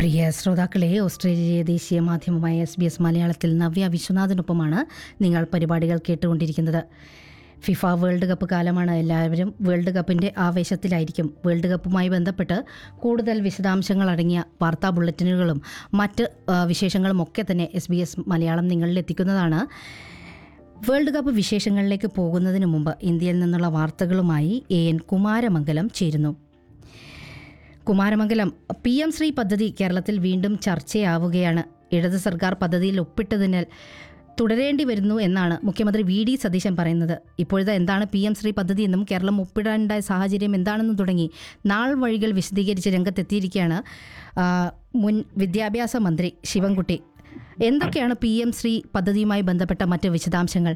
പ്രിയ ശ്രോതാക്കളെ ഓസ്ട്രേലിയ ദേശീയ മാധ്യമമായ എസ് ബി എസ് മലയാളത്തിൽ നവ്യ വിശ്വനാഥിനൊപ്പമാണ് നിങ്ങൾ പരിപാടികൾ കേട്ടുകൊണ്ടിരിക്കുന്നത് ഫിഫ വേൾഡ് കപ്പ് കാലമാണ് എല്ലാവരും വേൾഡ് കപ്പിൻ്റെ ആവേശത്തിലായിരിക്കും വേൾഡ് കപ്പുമായി ബന്ധപ്പെട്ട് കൂടുതൽ വിശദാംശങ്ങൾ അടങ്ങിയ വാർത്താ ബുള്ളറ്റിനുകളും മറ്റ് ആ, വിശേഷങ്ങളും ഒക്കെ തന്നെ എസ് ബി എസ് മലയാളം നിങ്ങളിൽ എത്തിക്കുന്നതാണ് വേൾഡ് കപ്പ് വിശേഷങ്ങളിലേക്ക് പോകുന്നതിന് മുമ്പ് ഇന്ത്യയിൽ നിന്നുള്ള വാർത്തകളുമായി എ എൻ കുമാരമംഗലം ചേരുന്നു കുമാരമംഗലം പി എം ശ്രീ പദ്ധതി കേരളത്തിൽ വീണ്ടും ചർച്ചയാവുകയാണ് ഇടത് സർക്കാർ പദ്ധതിയിൽ ഒപ്പിട്ടതിനാൽ തുടരേണ്ടി വരുന്നു എന്നാണ് മുഖ്യമന്ത്രി വി ഡി സതീശൻ പറയുന്നത് ഇപ്പോഴത്തെ എന്താണ് പി എം ശ്രീ പദ്ധതി എന്നും കേരളം ഒപ്പിടാനുണ്ടായ സാഹചര്യം എന്താണെന്നും തുടങ്ങി നാൾ വഴികൾ വിശദീകരിച്ച് രംഗത്തെത്തിയിരിക്കുകയാണ് ആ, മുൻ വിദ്യാഭ്യാസ മന്ത്രി ശിവൻകുട്ടി എന്തൊക്കെയാണ് പി എം ശ്രീ പദ്ധതിയുമായി ബന്ധപ്പെട്ട മറ്റ് വിശദാംശങ്ങൾ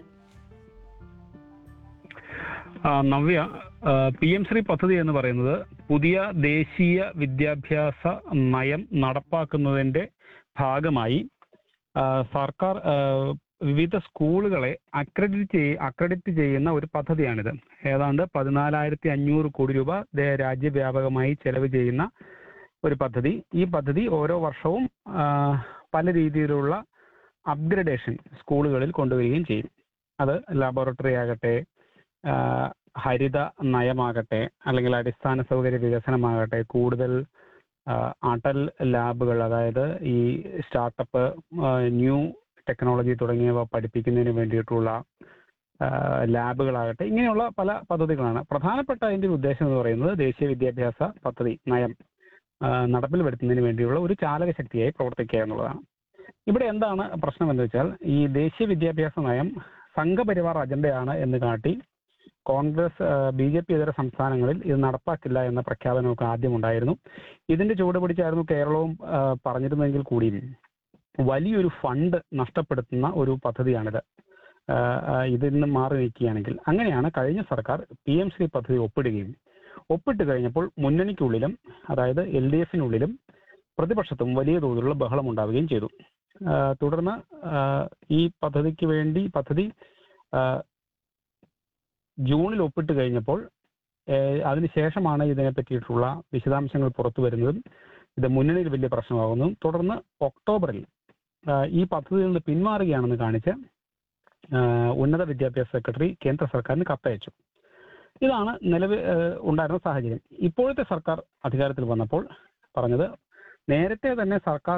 ആ, നവ്യ പി എം ശ്രീ പദ്ധതി എന്ന് പറയുന്നത് പുതിയ ദേശീയ വിദ്യാഭ്യാസ നയം നടപ്പാക്കുന്നതിന്റെ ഭാഗമായി ആ, സർക്കാർ ആ, വിവിധ സ്കൂളുകളെ അക്രഡിറ്റ് ചെയ് അക്രഡിറ്റ് ചെയ്യുന്ന ഒരു പദ്ധതിയാണിത് ഏതാണ്ട് പതിനാലായിരത്തി അഞ്ഞൂറ് കോടി രൂപ ദേ- രാജ്യവ്യാപകമായി ചെലവ് ചെയ്യുന്ന ഒരു പദ്ധതി ഈ പദ്ധതി ഓരോ വർഷവും ആ, പല രീതിയിലുള്ള അപ്ഗ്രഡേഷൻ സ്കൂളുകളിൽ കൊണ്ടുവരികയും ചെയ്യും അത് ലബോറട്ടറി ആകട്ടെ ആ, ഹരിത നയമാകട്ടെ അല്ലെങ്കിൽ അടിസ്ഥാന സൗകര്യ വികസനമാകട്ടെ കൂടുതൽ ആ, അടൽ ലാബുകൾ അതായത് ഈ സ്റ്റാർട്ടപ്പ് ന്യൂ ടെക്നോളജി തുടങ്ങിയവ പഠിപ്പിക്കുന്നതിന് വേണ്ടിയിട്ടുള്ള ആ, ലാബുകളാകട്ടെ ഇങ്ങനെയുള്ള പല പദ്ധതികളാണ് പ്രധാനപ്പെട്ട അതിന്റെ ഒരു ഉദ്ദേശം എന്ന് പറയുന്നത് ദേശീയ വിദ്യാഭ്യാസ പദ്ധതി നയം ആ, നടപ്പിൽ വരുത്തുന്നതിന് വേണ്ടിയുള്ള ഒരു ചാലക ശക്തിയായി പ്രവർത്തിക്കുക എന്നുള്ളതാണ് ഇവിടെ എന്താണ് പ്രശ്നം എന്ന് വെച്ചാൽ ഈ ദേശീയ വിദ്യാഭ്യാസ നയം സംഘപരിവാർ അജണ്ടയാണ് എന്ന് കാട്ടി കോൺഗ്രസ് ബി ജെ പി ഇതര സംസ്ഥാനങ്ങളിൽ ഇത് നടപ്പാക്കില്ല എന്ന പ്രഖ്യാപനമൊക്കെ ആദ്യം ഉണ്ടായിരുന്നു ഇതിന്റെ ചുവട് പിടിച്ചായിരുന്നു കേരളവും ആ, പറഞ്ഞിരുന്നെങ്കിൽ കൂടിയും വലിയൊരു ഫണ്ട് നഷ്ടപ്പെടുത്തുന്ന ഒരു പദ്ധതിയാണിത് ആ, ആ, ഇതിൽ നിന്ന് മാറി നിൽക്കുകയാണെങ്കിൽ അങ്ങനെയാണ് കഴിഞ്ഞ സർക്കാർ പി എം ശ്രീ പദ്ധതി ഒപ്പിടുകയും ഒപ്പിട്ട് കഴിഞ്ഞപ്പോൾ മുന്നണിക്കുള്ളിലും അതായത് എൽ ഡി എഫിനുള്ളിലും പ്രതിപക്ഷത്തും വലിയ തോതിലുള്ള ബഹളം ഉണ്ടാവുകയും ചെയ്തു ആ, തുടർന്ന് ആ, ഈ പദ്ധതിക്ക് വേണ്ടി പദ്ധതി ആ, ജൂണിൽ ഒപ്പിട്ട് കഴിഞ്ഞപ്പോൾ ഏഹ്, അതിനുശേഷമാണ് ഇതിനെ പറ്റിയിട്ടുള്ള വിശദാംശങ്ങൾ പുറത്തു വരുന്നതും ഇത് മുന്നണിയിൽ വലിയ പ്രശ്നമാകുന്നതും തുടർന്ന് ഒക്ടോബറിൽ ആഹ്, ഈ പദ്ധതിയിൽ നിന്ന് പിന്മാറുകയാണെന്ന് കാണിച്ച് ആഹ്, ഉന്നത വിദ്യാഭ്യാസ സെക്രട്ടറി കേന്ദ്ര സർക്കാരിന് കത്തയച്ചു ഇതാണ് നിലവിൽ ഏഹ്, ഉണ്ടായിരുന്ന സാഹചര്യം ഇപ്പോഴത്തെ സർക്കാർ അധികാരത്തിൽ വന്നപ്പോൾ പറഞ്ഞത് നേരത്തെ തന്നെ സർക്കാർ